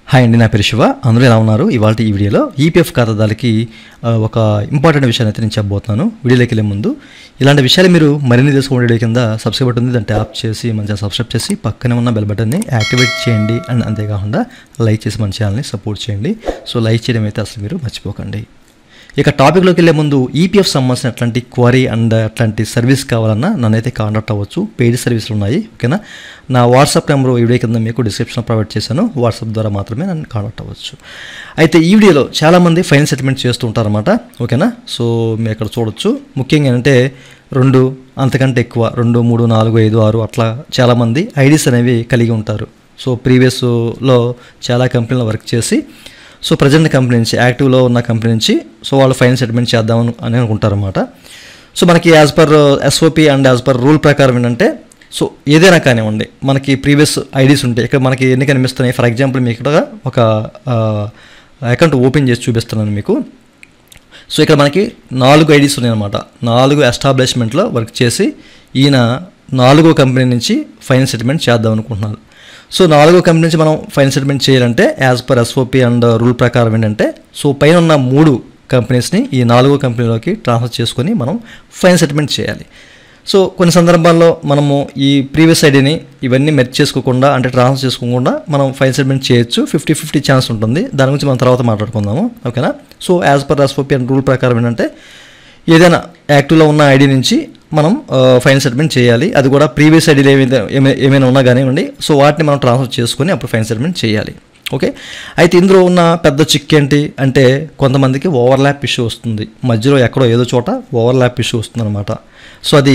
hi అండి నా పేరు శివ అందరూ ఎలా ఉన్నారు ఇవాళ ఈ వీడియోలో ఈపీఎఫ్ ఖాతాదారులకి ఆ, ఒక ఇంపార్టెంట్ విషయాన్ని అయితే నేను చెప్పబోతున్నాను వీడియోలోకి వెళ్ళే ముందు ఇలాంటి విషయాలు మీరు మరిన్ని తెలుసుకునే వీడియో కింద సబ్స్క్రైబ్ బటన్ ఉంది దాన్ని ట్యాప్ చేసి మంచిగా సబ్స్క్రైబ్ చేసి పక్కనే ఉన్న బెల్ బటన్ని యాక్టివేట్ చేయండి అండ్ అంతేకాకుండా లైక్ చేసి మన ఛానల్ని సపోర్ట్ చేయండి సో లైక్ చేయడం అయితే అసలు మీరు మర్చిపోకండి ఇక టాపిక్లోకి వెళ్ళే ముందు ఈపీఎఫ్ సంబంధించిన అట్లాంటి క్వరీ అండ్ అట్లాంటి సర్వీస్ కావాలన్నా నన్నైతే కాంటాక్ట్ అవ్వచ్చు పెయిడ్ సర్వీసులు ఉన్నాయి ఓకేనా నా వాట్సాప్ నెంబర్ ఈ వీడియో కింద మీకు డిస్క్రిప్షన్లో ప్రొవైడ్ చేశాను వాట్సాప్ ద్వారా మాత్రమే నన్ను కాంటాక్ట్ అవ్వచ్చు అయితే ఈ వీడియోలో చాలామంది ఫైన్ సెటిల్మెంట్ చేస్తూ ఉంటారన్నమాట ఓకేనా సో మీరు ఇక్కడ చూడొచ్చు ముఖ్యంగా ఏంటంటే రెండు అంతకంటే ఎక్కువ రెండు మూడు నాలుగు ఐదు ఆరు అట్లా చాలామంది ఐడీస్ అనేవి కలిగి ఉంటారు సో ప్రీవియస్లో చాలా కంపెనీలో వర్క్ చేసి సో ప్రజెంట్ కంపెనీ నుంచి యాక్టివ్లో ఉన్న కంపెనీ నుంచి సో వాళ్ళు ఫైన్ సెటిల్మెంట్ చేద్దాం అని అనుకుంటారన్నమాట సో మనకి as per SOP and as per rule ప్రకారం ఏంటంటే సో ఏదైనా కానివ్వండి మనకి ప్రీవియస్ ఐడీస్ ఉంటాయి ఇక్కడ మనకి ఎన్ని కనిపిస్తున్నాయి ఫర్ ఎగ్జాంపుల్ మీకు ఇక్కడ ఒక అకౌంట్ ఓపెన్ చేసి చూపిస్తున్నాను మీకు సో ఇక్కడ మనకి నాలుగు ఐడీస్ ఉన్నాయన్నమాట నాలుగు ఎస్టాబ్లిష్మెంట్లో వర్క్ చేసి ఈయన నాలుగో కంపెనీ నుంచి ఫైన్ సెటిల్మెంట్ చేద్దాం అనుకుంటున్నారు సో నాలుగో కంపెనీ నుంచి మనం ఫైన్ సెటిల్మెంట్ చేయాలంటే as per SOP and rule ప్రకారం ఏంటంటే సో పైన ఉన్న మూడు కంపెనీస్ని ఈ నాలుగో కంపెనీలోకి ట్రాన్స్ఫర్ చేసుకొని మనం ఫైన్ సెటిల్మెంట్ చేయాలి సో కొన్ని సందర్భాల్లో మనము ఈ ప్రీవియస్ ఐడిని ఇవన్నీ మెర్చ్ చేసుకోకుండా అంటే ట్రాన్స్ఫర్ చేసుకోకుండా మనం ఫైన్ సెటిల్మెంట్ చేయొచ్చు ఫిఫ్టీ ఫిఫ్టీ ఛాన్స్ ఉంటుంది దాని గురించి మనం తర్వాత మాట్లాడుకుందాము ఓకేనా so as per SOP and rule ప్రకారం ఏంటంటే ఏదైనా యాక్టివ్లో ఉన్న ఐడి నుంచి మనం ఫైన్ సెటిల్మెంట్ చేయాలి అది కూడా ప్రీవియస్ ఐడీలు ఏమైతే ఏమై- ఏమైనా ఉన్నా కానివ్వండి సో వాటిని మనం ట్రాన్స్ఫర్ చేసుకొని అప్పుడు ఫైన్ సెటిల్మెంట్ చేయాలి ఓకే అయితే ఇందులో ఉన్న పెద్ద చిక్ ఏంటి అంటే కొంతమందికి ఓవర్లాప్ ఇష్యూ వస్తుంది మధ్యలో ఎక్కడో ఏదో చోట ఓవర్లాప్ ఇష్యూ వస్తుంది అనమాట సో అది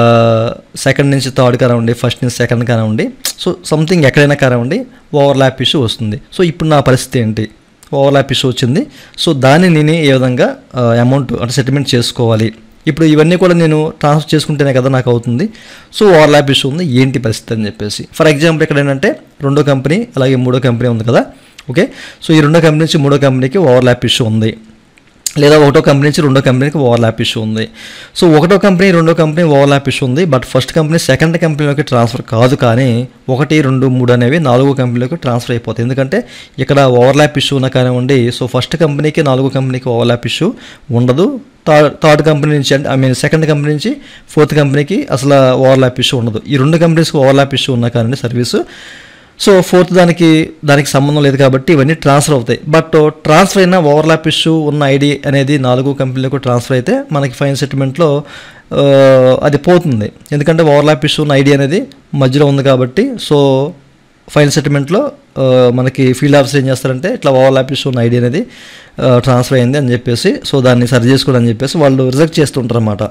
సెకండ్ నుంచి థర్డ్ కానివ్వండి ఫస్ట్ నుంచి సెకండ్ కానివ్వండి సో సంథింగ్ ఎక్కడైనా కానివ్వండి ఓవర్లాప్ ఇష్యూ వస్తుంది సో ఇప్పుడు నా పరిస్థితి ఏంటి ఓవర్లాప్ ఇష్యూ వచ్చింది సో దాన్ని నేను ఏ విధంగా అమౌంట్ అంటే సెటిల్మెంట్ చేసుకోవాలి ఇప్పుడు ఇవన్నీ కూడా నేను ట్రాన్స్ఫర్ చేసుకుంటేనే కదా నాకు అవుతుంది సో ఓవర్లాప్ ఇష్యూ ఉంది ఏంటి పరిస్థితి అని చెప్పేసి ఫర్ ఎగ్జాంపుల్ ఇక్కడ ఏంటంటే రెండో కంపెనీ అలాగే మూడో కంపెనీ ఉంది కదా ఓకే సో ఈ రెండో కంపెనీ నుంచి మూడో కంపెనీకి ఓవర్లాప్ ఇష్యూ ఉంది లేదా ఒకటో కంపెనీ నుంచి రెండో కంపెనీకి ఓవర్లాప్ ఇష్యూ ఉంది సో ఒకటో కంపెనీ రెండో కంపెనీ ఓవర్లాప్ ఇష్యూ ఉంది బట్ ఫస్ట్ కంపెనీ సెకండ్ కంపెనీలోకి ట్రాన్స్ఫర్ కాదు కానీ ఒకటి రెండు మూడు అనేవి నాలుగో కంపెనీలోకి ట్రాన్స్ఫర్ అయిపోతాయి ఎందుకంటే ఇక్కడ ఓవర్లాప్ ఇష్యూ ఉన్న కానివ్వండి సో ఫస్ట్ కంపెనీకి నాలుగో కంపెనీకి ఓవర్లాప్ ఇష్యూ ఉండదు థర్డ్ థర్డ్ కంపెనీ నుంచి అంటే ఐ మీన్ సెకండ్ కంపెనీ నుంచి ఫోర్త్ కంపెనీకి అసలు ఓవర్లాప్ ఇష్యూ ఉండదు ఈ రెండు కంపెనీస్కి ఓవర్లాప్ ఇష్యూ ఉన్న కానీ సర్వీసు సో ఫోర్త్ దానికి దానికి సంబంధం లేదు కాబట్టి ఇవన్నీ ట్రాన్స్ఫర్ అవుతాయి బట్ ట్రాన్స్ఫర్ అయిన ఓవర్లాప్ ఇష్యూ ఉన్న ఐడి అనేది నాలుగు కంపెనీలకు ట్రాన్స్ఫర్ అయితే మనకి ఫైన్ సెటిల్మెంట్లో ఆ, అది పోతుంది ఎందుకంటే ఓవర్లాప్ ఇష్యూ ఉన్న ఐడి అనేది మధ్యలో ఉంది కాబట్టి సో ఫైన్ సెటిల్మెంట్లో ఆ, మనకి ఫీల్డ్ ఆఫీసర్ ఏం చేస్తారంటే ఇట్లా ఓవర్లాప్ ఇష్యూ ఉన్న ఐడి అనేది ట్రాన్స్ఫర్ అయింది అని చెప్పేసి సో దాన్ని సరి చేసుకోవడం అని చెప్పేసి వాళ్ళు రిజెక్ట్ చేస్తుంటారు అన్నమాట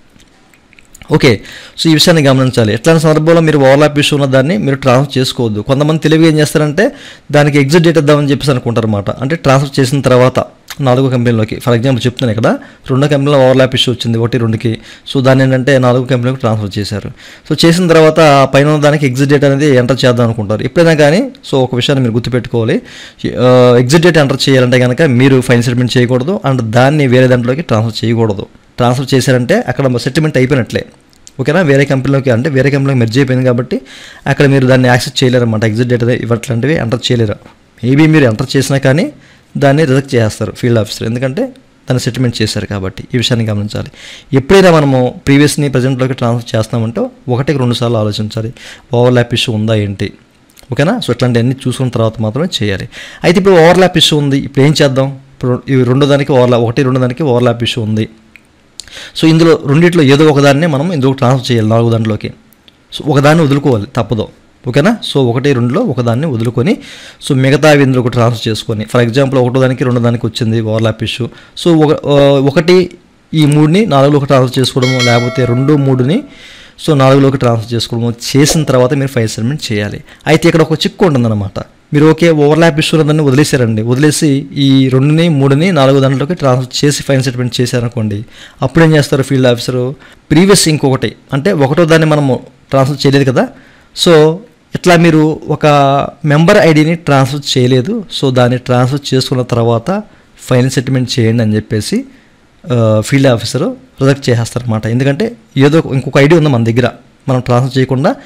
ఓకే సో ఈ విషయాన్ని గమనించాలి ఎట్లాంటి సందర్భంలో మీరు ఓవర్లాప్ ఇష్యూ ఉన్న దాన్ని మీరు ట్రాన్స్ఫర్ చేసుకోవద్దు కొంతమంది తెలివిగా ఏం చేస్తారంటే దానికి ఎగ్జిట్ డేట్ ఇద్దామని చెప్పేసి అనుకుంటారు అనమాట అంటే ట్రాన్స్ఫర్ చేసిన తర్వాత నాలుగో కంపెనీలోకి ఫర్ ఎగ్జాంపుల్ చెప్తున్నాను ఇక్కడ రెండో కంపెనీలో ఓవర్లాప్ ఇష్యూ వచ్చింది ఒకటి రెండుకి సో దాన్ని ఏంటంటే నాలుగో కంపెనీలోకి ట్రాన్స్ఫర్ చేశారు సో చేసిన తర్వాత ఆ పైన ఉన్న దానికి ఎగ్జిట్ డేట్ అనేది ఎంటర్ చేద్దాం అనుకుంటారు ఎప్పుడైనా కానీ సో ఒక విషయాన్ని మీరు గుర్తుపెట్టుకోవాలి ఎగ్జిట్ డేట్ ఎంటర్ చేయాలంటే కనుక మీరు ఫైన్ సెటిల్మెంట్ చేయకూడదు అండ్ దాన్ని వేరే దాంట్లోకి ట్రాన్స్ఫర్ చేయకూడదు ట్రాన్స్ఫర్ చేశారంటే అక్కడ సెటిల్మెంట్ అయిపోయినట్లే ఓకేనా వేరే కంపెనీలోకి అంటే వేరే కంపెనీలోకి మెర్జ్ అయిపోయింది కాబట్టి అక్కడ మీరు దాన్ని యాక్సెస్ చేయలేరు అనమాట ఎగ్జిట్ డేట్ ఇవ్వట్లాంటివి ఎంటర్ చేయలేరు మేబీ మీరు ఎంటర్ చేసినా కానీ దాన్ని రిజెక్ట్ చేస్తారు ఫీల్డ్ ఆఫీసర్ ఎందుకంటే దాన్ని సెటిల్మెంట్ చేశారు కాబట్టి ఈ విషయాన్ని గమనించాలి ఎప్పుడైనా మనము ప్రీవియస్ని ప్రజెంట్లోకి ట్రాన్స్ఫర్ చేస్తామంటే ఒకటికి రెండు సార్లు ఆలోచించాలి ఓవర్లాప్ ఇష్యూ ఉందా ఏంటి ఓకేనా సో ఇట్లాంటివన్నీ చూసుకున్న తర్వాత మాత్రమే చేయాలి అయితే ఇప్పుడు ఓవర్లాప్ ఇష్యూ ఉంది ఇప్పుడు ఏం చేద్దాం ఇప్పుడు ఈ రెండో దానికి ఓవర్లాప్ ఒకటి రెండో దానికి ఓవర్లాప్ ఇష్యూ ఉంది సో ఇందులో రెండిట్లో ఏదో ఒకదాన్నే మనం ఇందులో ట్రాన్స్ఫర్ చేయాలి నాలుగు దాంట్లోకి సో ఒకదాన్ని వదులుకోవాలి తప్పదు ఓకేనా సో ఒకటి రెండులో ఒకదాన్ని వదులుకొని సో మిగతా ఇందులోకి ట్రాన్స్ఫర్ చేసుకొని ఫర్ ఎగ్జాంపుల్ ఒకటో దానికి రెండో దానికి వచ్చింది ఓవర్లాప్ ఇష్యూ సో ఒక ఆ, ఒకటి ఈ మూడుని నాలుగులోకి ట్రాన్స్ఫర్ చేసుకోవడము లేకపోతే రెండు మూడుని సో నాలుగులోకి ట్రాన్స్ఫర్ చేసుకోవడము చేసిన తర్వాత మీరు ఫైల్ సెటిల్మెంట్ చేయాలి అయితే ఇక్కడ ఒక చిక్కు ఉంటుందన్నమాట మీరు ఓకే ఓవర్లాప్ ఇష్యూ దాన్ని వదిలేశారండి వదిలేసి ఈ రెండుని మూడుని నాలుగు దాంట్లోకి ట్రాన్స్ఫర్ చేసి ఫైన్ సెటిల్మెంట్ చేశారనుకోండి అప్పుడు ఏం చేస్తారు ఫీల్డ్ ఆఫీసరు ప్రీవియస్ ఇంకొకటి అంటే ఒకటో దాన్ని మనము ట్రాన్స్ఫర్ చేయలేదు కదా సో ఇట్లా మీరు ఒక మెంబర్ ఐడిని ట్రాన్స్ఫర్ చేయలేదు సో దాన్ని ట్రాన్స్ఫర్ చేసుకున్న తర్వాత ఫైన్ సెటిల్మెంట్ చేయండి అని చెప్పేసి ఫీల్డ్ ఆఫీసరు రిజెక్ట్ చేసేస్తారనమాట ఎందుకంటే ఏదో ఇంకొక ఐడి ఉంది మన దగ్గర మనం ట్రాన్స్ఫర్ చేయకుండా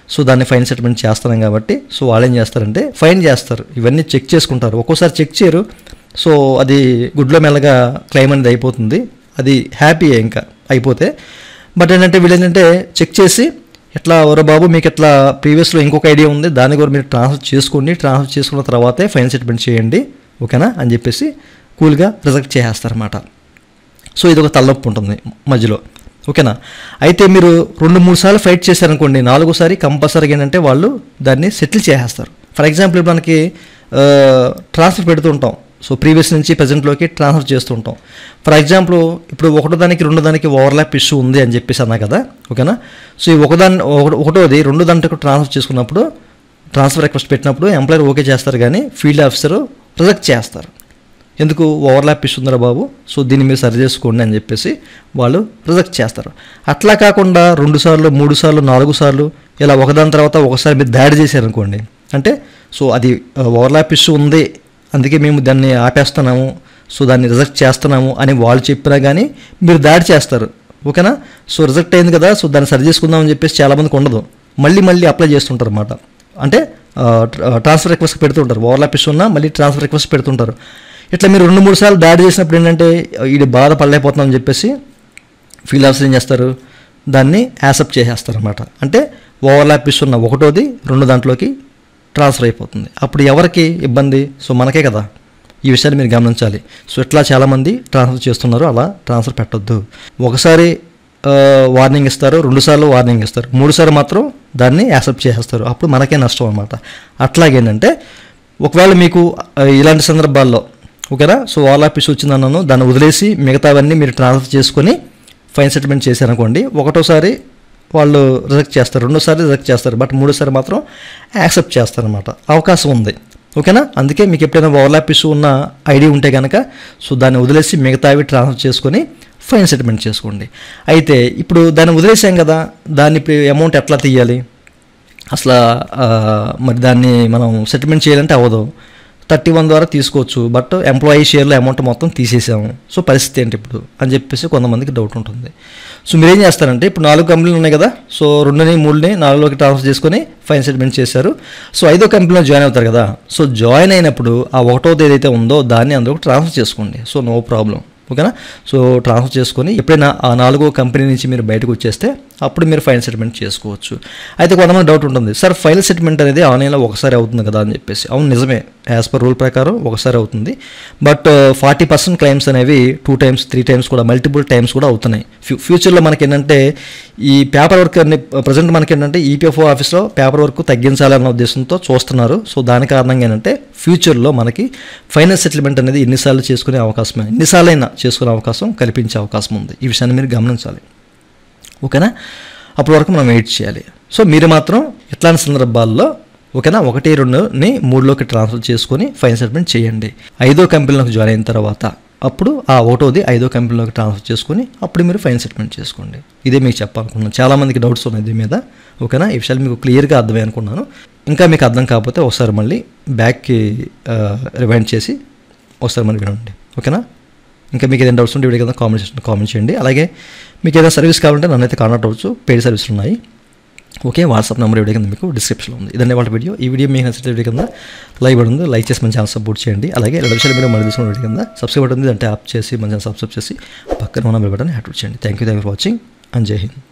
సో దాన్ని ఫైన్ సెటిల్మెంట్ చేస్తున్నాం కాబట్టి సో వాళ్ళు ఏం చేస్తారంటే ఫైన్ చేస్తారు ఇవన్నీ చెక్ చేసుకుంటారు ఒక్కోసారి చెక్ చేయరు సో అది గుడ్లో మెల్లగా క్లైమ్ అనేది అయిపోతుంది అది హ్యాపీ ఇంకా అయిపోతే బట్ ఏంటంటే వీళ్ళు ఏంటంటే చెక్ చేసి ఇట్లా ఓరో బాబు మీకు ఇట్లా ప్రీవియస్లో ఇంకొక ఐడియా ఉంది దాన్ని కూడా మీరు ట్రాన్స్ఫర్ చేసుకోండి ట్రాన్స్ఫర్ చేసుకున్న తర్వాతే ఫైన్ సెటిల్మెంట్ చేయండి ఓకేనా అని చెప్పేసి కూల్గా రిజెక్ట్ చేసేస్తారన్నమాట సో ఇది ఒక తలనొప్పి ఉంటుంది మధ్యలో ఓకేనా అయితే మీరు రెండు మూడు సార్లు ఫైట్ చేశారనుకోండి నాలుగోసారి కంపల్సరీగా ఏంటంటే వాళ్ళు దాన్ని సెటిల్ చేసేస్తారు ఫర్ ఎగ్జాంపుల్ ఇప్పుడు మనకి ట్రాన్స్ఫర్ పెడుతూ ఉంటాం సో ప్రీవియస్ నుంచి ప్రజెంట్లోకి ట్రాన్స్ఫర్ చేస్తూ ఉంటాం ఫర్ ఎగ్జాంపుల్ ఇప్పుడు ఒకటో దానికి రెండు దానికి ఓవర్లాప్ ఇష్యూ ఉంది అని చెప్పేసి అన్నా కదా ఓకేనా సో ఈ ఒకదాన్ని ఒకటి ఒకటోది రెండు దాంట్లో ట్రాన్స్ఫర్ చేసుకున్నప్పుడు ట్రాన్స్ఫర్ రిక్వెస్ట్ పెట్టినప్పుడు ఎంప్లాయర్ ఓకే చేస్తారు కానీ ఫీల్డ్ ఆఫీసర్ రిజెక్ట్ చేస్తారు ఎందుకు ఓవర్లాప్ ఇస్తుందిరా బాబు సో దీన్ని మీరు సరి చేసుకోండి అని చెప్పేసి వాళ్ళు రిజెక్ట్ చేస్తారు అట్లా కాకుండా రెండు సార్లు మూడు సార్లు నాలుగు సార్లు ఇలా ఒకదాని తర్వాత ఒకసారి మీరు దాడి చేశారనుకోండి అంటే సో అది ఓవర్లాప్ ఇష్యూ ఉంది అందుకే మేము దాన్ని ఆపేస్తున్నాము సో దాన్ని రిజెక్ట్ చేస్తున్నాము అని వాళ్ళు చెప్పినా కానీ మీరు దాడి చేస్తారు ఓకేనా సో రిజెక్ట్ అయింది కదా సో దాన్ని సరి చేసుకుందాం అని చెప్పేసి చాలామందికి ఉండదు మళ్ళీ మళ్ళీ అప్లై చేస్తుంటారు అన్నమాట అంటే ట్రాన్స్ఫర్ రిక్వెస్ట్ పెడుతుంటారు ఓవర్లాప్ ఇష్యూ ఉన్నా మళ్ళీ ట్రాన్స్ఫర్ రిక్వెస్ట్ పెడుతుంటారు ఇట్లా మీరు రెండు మూడు సార్లు దాడి చేసినప్పుడు ఏంటంటే ఇది బాధ పడలేకపోతున్నాం చెప్పేసి ఫీల్ ఆఫీసర్ ఏం చేస్తారు దాన్ని యాక్సెప్ట్ చేసేస్తారు అనమాట అంటే ఓవర్లాప్ ఇష్యూ ఉన్న ఒకటోది రెండు దాంట్లోకి ట్రాన్స్ఫర్ అయిపోతుంది అప్పుడు ఎవరికి ఇబ్బంది సో మనకే కదా ఈ విషయాన్ని మీరు గమనించాలి సో ఇట్లా చాలామంది ట్రాన్స్ఫర్ చేస్తున్నారు అలా ట్రాన్స్ఫర్ పెట్టొద్దు ఒకసారి వార్నింగ్ ఇస్తారు రెండుసార్లు వార్నింగ్ ఇస్తారు మూడుసార్లు మాత్రం దాన్ని యాక్సెప్ట్ చేసేస్తారు అప్పుడు మనకే నష్టం అనమాట అట్లాగేంటంటే ఒకవేళ మీకు ఆ, ఇలాంటి సందర్భాల్లో ఓకేనా సో వాల్ ఆఫీస్ వచ్చిందన్నాను దాన్ని వదిలేసి మిగతావన్నీ మీరు ట్రాన్స్ఫర్ చేసుకొని ఫైన్ సెటిల్మెంట్ చేశారనుకోండి ఒకటోసారి వాళ్ళు రిజెక్ట్ చేస్తారు రెండోసారి రిజెక్ట్ చేస్తారు బట్ మూడోసారి మాత్రం యాక్సెప్ట్ చేస్తారనమాట అవకాశం ఉంది ఓకేనా అందుకే మీకు ఎప్పుడైనా ఓవర్లాప్ ఇష్యూ ఉన్న ఐడి ఉంటే కనుక సో దాన్ని వదిలేసి మిగతావి ట్రాన్స్ఫర్ చేసుకొని ఫైన్ సెటిల్మెంట్ చేసుకోండి అయితే ఇప్పుడు దాన్ని వదిలేసాం కదా దాన్ని ఇప్పుడు అమౌంట్ ఎట్లా తీయాలి అసలు ఆ, మరి దాన్ని మనం సెటిల్మెంట్ చేయాలంటే అవ్వదు థర్టీ వన్ ద్వారా తీసుకోవచ్చు బట్ ఎంప్లాయీ షేర్లో అమౌంట్ మొత్తం తీసేసాము సో పరిస్థితి ఏంటి ఇప్పుడు అని చెప్పేసి కొంతమందికి డౌట్ ఉంటుంది సో మీరు ఏం చేస్తారంటే ఇప్పుడు నాలుగు కంపెనీలు ఉన్నాయి కదా సో రెండుని మూడుని నాలుగులోకి ట్రాన్స్ఫర్ చేసుకొని ఫైన్ సెటిల్మెంట్ చేశారు సో ఐదో కంపెనీలో జాయిన్ అవుతారు కదా సో జాయిన్ అయినప్పుడు ఆ ఒకటోది ఏదైతే ఉందో దాన్ని అందులోకి ట్రాన్స్ఫర్ చేసుకోండి సో నో ప్రాబ్లం ఓకేనా సో ట్రాన్స్ఫర్ చేసుకొని ఎప్పుడైనా ఆ నాలుగో కంపెనీ నుంచి మీరు బయటకు వచ్చేస్తే అప్పుడు మీరు ఫైనల్ సెటిల్మెంట్ చేసుకోవచ్చు అయితే కొంతమంది డౌట్ ఉంటుంది సార్ ఫైనల్ సెటిల్మెంట్ అనేది ఆన్లైన్లో ఒకసారి అవుతుంది కదా అని చెప్పేసి అవును నిజమే యాజ్ పర్ రూల్ ప్రకారం ఒకసారి అవుతుంది బట్ ఫార్టీ పర్సెంట్ క్లైమ్స్ అనేవి టూ టైమ్స్ త్రీ టైమ్స్ కూడా మల్టిపుల్ టైమ్స్ కూడా అవుతున్నాయి ఫ్యూ ఫ్యూచర్లో మనకి ఏంటంటే ఈ పేపర్ వర్క్ అన్ని ప్రజెంట్ మనకి ఏంటంటే ఈపీఎఫ్ఓ ఆఫీస్లో పేపర్ వర్క్ తగ్గించాలన్న ఉద్దేశంతో చూస్తున్నారు సో దాని కారణంగా ఏంటంటే ఫ్యూచర్లో మనకి ఫైనల్ సెటిల్మెంట్ అనేది ఎన్నిసార్లు చేసుకునే అవకాశం ఎన్నిసార్లు అయినా చేసుకునే అవకాశం కల్పించే అవకాశం ఉంది ఈ విషయాన్ని మీరు గమనించాలి ఓకేనా అప్పటి వరకు మనం వెయిట్ చేయాలి సో మీరు మాత్రం ఇట్లాంటి సందర్భాల్లో ఓకేనా ఒకటి రెండుని మూడులోకి ట్రాన్స్ఫర్ చేసుకొని ఫైన్ సెటిల్మెంట్ చేయండి ఐదో కంపెనీలోకి జాయిన్ అయిన తర్వాత అప్పుడు ఆ ఒకటోది ఐదో కంపెనీలోకి ట్రాన్స్ఫర్ చేసుకొని అప్పుడు మీరు ఫైన్ సెటిల్మెంట్ చేసుకోండి ఇదే మీకు చెప్పాలనుకున్నాను చాలామందికి డౌట్స్ ఉన్నాయి దీని మీద ఓకేనా ఈ విషయాలు మీకు క్లియర్గా అర్థమై అనుకున్నాను ఇంకా మీకు అర్థం కాకపోతే ఒకసారి మళ్ళీ బ్యాక్కి రివైండ్ చేసి ఒకసారి మళ్ళీ వినండి ఓకేనా ఇంకా మీకు ఏదైనా డౌట్స్ ఉంటే వీడియో కింద కామెంట్ చేసి కామెంట్ చేయండి అలాగే మీకు ఏదైనా సర్వీస్ కావాలంటే నన్ను అయితే కాంటాక్ట్ అవ్వచ్చు పెయిడ్ సర్వీసులు ఉన్నాయి ఓకే వాట్సాప్ నెంబర్ వీడియో కింద మీకు డిస్క్రిప్షన్లో ఉంది ఇదండి వాళ్ళ వీడియో ఈ వీడియో మీకు నచ్చితే వీడియో కింద లైవ్ ఉంది లైక్ చేసి మన ఛానల్ సపోర్ట్ చేయండి అలాగే రెండు విషయాలు మీరు మళ్ళీ తీసుకున్న వీడియో కింద సబ్స్క్రైబ్ బటన్ ఉంది అంటే యాప్ చేసి మన ఛానల్ సబ్స్క్రైబ్ చేసి పక్కన ఉన్న బెల్ బటన్ యాక్టివేట్ చేయండి thank you thank you for watching and జై హింద్